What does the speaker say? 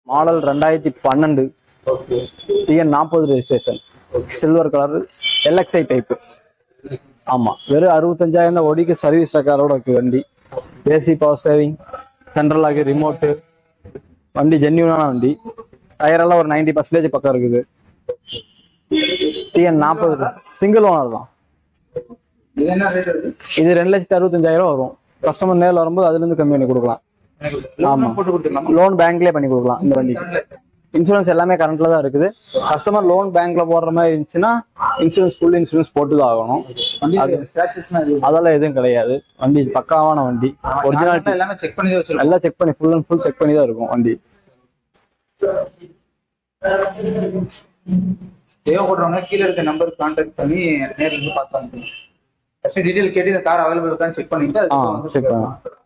model ரெண்டாயிரத்தி பன்னெண்டு okay TN நாற்பது registration silver colour LXI type ஆமாம் வெறும் அறுபத்தஞ்சாயிரம் தான் ஒடிக்கு சர்வீஸ் ரெக்கார்டோட இருக்கு வண்டி ஏசி பவர் ஸ்டேரிங் சென்ட்ரல் ஆகி ரிமோட்டு வண்டி ஜென்யூனான வண்டி டயரெல்லாம் ஒரு நைன்டி பர்சன்டேஜ் பக்கம் இருக்குது டிஎன் நாற்பது சிங்கிள் ஓனர் தான் இது என்ன ரேட் வருது இது ரெண்டு லட்சத்தி அறுபத்தஞ்சாயிரம் வரும் கஸ்டமர் நேரில் வரும்போது அதுலேருந்து கம்மி பண்ணி கொடுக்கலாம் ஆமா போட்டு கொடுத்துடலாமா லோன் பேங்க்லேயே பண்ணி கொடுக்கலாம் இந்த வண்டி இன்சூரன்ஸ் எல்லாமே கரண்ட்ல தான் இருக்குது கஸ்டமர் லோன் பேங்க்ல போடுற மாதிரி இருந்துச்சுன்னா இன்சூரன்ஸ் ஃபுல் இன்சூரன்ஸ் போட்டு தான் ஆகணும் வண்டி ஸ்கிராச்சஸ்னா இது அதெல்லாம் எதுவும் கிடையாது வண்டி பக்காவான வண்டி ஒரிஜினாலிட்டி நார்மலா எல்லாமே செக் பண்ணி தான் வச்சிருக்கோம் எல்லாம் செக் பண்ணி ஃபுல் அண்ட் ஃபுல் செக் பண்ணி தான் இருக்கும் வண்டி தேவைப்படுறவங்க கீழே இருக்க நம்பருக்கு கான்டாக்ட் பண்ணி நேர்ல இருந்து பார்த்து வாங்கிக்கணும் ஃபர்ஸ்ட் டீடைல் கேட்டு இந்த கார் அவைலபிள் இருக்கான்னு செக் பண்ணிட்டு ஆ அதுக்கப்புறம் வந்து செக் பண்ணலாம்